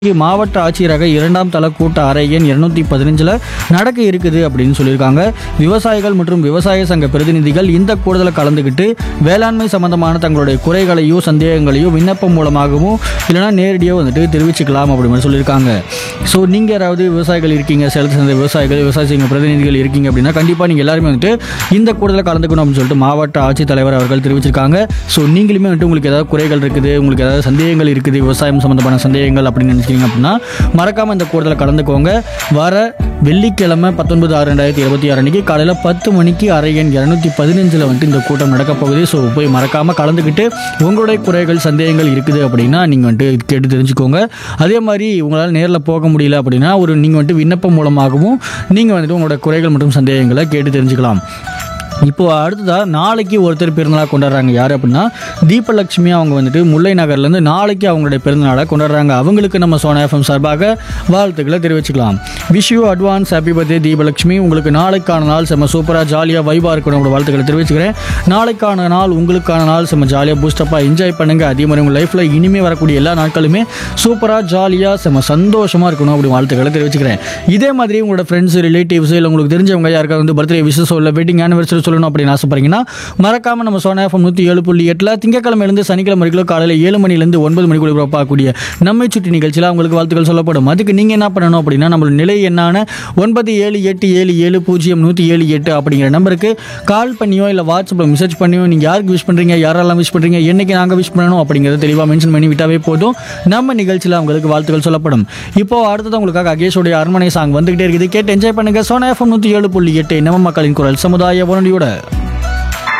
மாவட்ட ஆட்சியரக இரண்டாம் தள கூட்ட அறை எண் இருநூத்தி பதினஞ்சில் நடக்க இருக்குது அப்படின்னு சொல்லியிருக்காங்க விவசாயிகள் மற்றும் விவசாய சங்க பிரதிநிதிகள் இந்த கூடுதலை கலந்துக்கிட்டு வேளாண்மை சம்பந்தமான தங்களுடைய குறைகளையோ சந்தேகங்களையோ விண்ணப்பம் மூலமாகவும் இல்லைனா நேரடியாக வந்துட்டு தெரிவிச்சுக்கலாம் அப்படி மாதிரி சொல்லியிருக்காங்க ஸோ நீங்கள் யாராவது விவசாயிகள் இருக்கீங்க சேலத்தை சேர்ந்த விவசாயிகள் விவசாய சங்க பிரதிநிதிகள் இருக்கீங்க அப்படின்னா கண்டிப்பாக நீங்கள் எல்லாருமே வந்துட்டு இந்த கூடுதலை கலந்துக்கணும் அப்படின்னு சொல்லிட்டு மாவட்ட ஆட்சித்தலைவர் அவர்கள் தெரிவிச்சிருக்காங்க ஸோ நீங்களுமே வந்துட்டு உங்களுக்கு ஏதாவது குறைகள் இருக்குது உங்களுக்கு ஏதாவது சந்தேகங்கள் இருக்குது விவசாயம் சம்மந்தமான சந்தேகங்கள் அப்படின்னு நினைக்கிறீங்க அப்படின்னா மறக்காமல் இந்த கூடுதலை கலந்துக்கோங்க வர வெள்ளிக்கிழமை பத்தொன்பது ஆறு ரெண்டாயிரத்தி இருபத்தி ஆறு அன்றைக்கி காலையில் பத்து மணிக்கு அரை எண் இரநூத்தி பதினஞ்சில் வந்துட்டு இந்த கூட்டம் நடக்க போகுது ஸோ போய் மறக்காமல் கலந்துக்கிட்டு உங்களுடைய குறைகள் சந்தேகங்கள் இருக்குது அப்படின்னா நீங்கள் வந்துட்டு கேட்டு தெரிஞ்சுக்கோங்க அதே மாதிரி உங்களால் நேரில் போக முடியல அப்படின்னா ஒரு நீங்கள் வந்துட்டு விண்ணப்பம் மூலமாகவும் நீங்கள் வந்துட்டு உங்களோட குறைகள் மற்றும் சந்தேகங்களை கேட்டு தெரிஞ்சுக்கலாம் இப்போ அடுத்ததாக நாளைக்கு ஒருத்தர் பிறந்தநாள் கொண்டாடுறாங்க யார் அப்படின்னா தீபலட்சுமி அவங்க வந்துட்டு முல்லை நகர்லேருந்து நாளைக்கு அவங்களுடைய பிறந்தநாளை கொண்டாடுறாங்க அவங்களுக்கு நம்ம சோனா எஃப்எம் சார்பாக வாழ்த்துக்களை தெரிவிச்சுக்கலாம் wish you advance happy birthday Deepalakshmi உங்களுக்கு நாளைக்கான நாள் செம்ம சூப்பராக ஜாலியாக வைபாக இருக்கணும் உங்களோட வாழ்த்துக்களை தெரிவிச்சுக்கிறேன் நாளைக்கான நாள் உங்களுக்கான நாள் செம்ம ஜாலியாக பூஸ்டப்பாக என்ஜாய் பண்ணுங்கள் அதே மாதிரி உங்கள் லைஃப்பில் இனிமேல் வரக்கூடிய எல்லா நாட்களுமே சூப்பராக ஜாலியாக செம்ம சந்தோஷமாக இருக்கணும் அப்படி வாழ்த்துக்களை தெரிவிச்சுக்கிறேன் இதே மாதிரி உங்களோட ஃப்ரெண்ட்ஸ் ரிலேட்டிவ்ஸ் இல்லை உங்களுக்கு தெரிஞ்சவங்க யாருக்காவது வந்து பர்த்டே விஷஸ் இல்லை வெட்டிங் ஆனிவர்சரி சொல்லணும் அப்படின்னு ஆசைப்படுறீங்கன்னா மறக்காம நம்ம சோனா எஃப்எம் நூற்றி ஏழு புள்ளி எட்டில் திங்கக்கிழமையிலேருந்து சனிக்கிழமை வரைக்கும் காலையில் ஏழு மணிலேருந்து ஒன்பது மணிக்குள்ள பார்க்கக்கூடிய நம்மை சுற்றி நிகழ்ச்சியில் உங்களுக்கு வாழ்த்துக்கள் சொல்லப்படும் அதுக்கு நீங்கள் என்ன பண்ணணும் அப்படின்னா நம்மளோட நிலை என்னான ஒன்பது ஏழு எட்டு ஏழு ஏழு பூஜ்ஜியம் நூற்றி ஏழு எட்டு அப்படிங்கிற நம்பருக்கு கால் பண்ணியோ இல்லை வாட்ஸ்அப்பில் மெசேஜ் பண்ணியோ நீங்கள் யாருக்கு விஷ் பண்ணுறீங்க யாரெல்லாம் விஷ் பண்ணுறீங்க என்னைக்கு நாங்கள் விஷ் பண்ணணும் அப்படிங்கிறத தெளிவாக மென்ஷன் பண்ணி விட்டாவே போதும் நம்ம நிகழ்ச்சியில் உங்களுக்கு வாழ்த்துக்கள் சொல்லப்படும் இப்போ அடுத்தது உங்களுக்காக அகேஷோடைய அரண்மனை சாங் வந்துகிட்டே இருக்குது கேட்டு என்ஜாய் பண்ணுங்க சோனா எஃப்எம் நூற்றி ஏழு புள்ளி எட்டு நம்ம மக்களின் குரல் சமுதாய உடனடியோட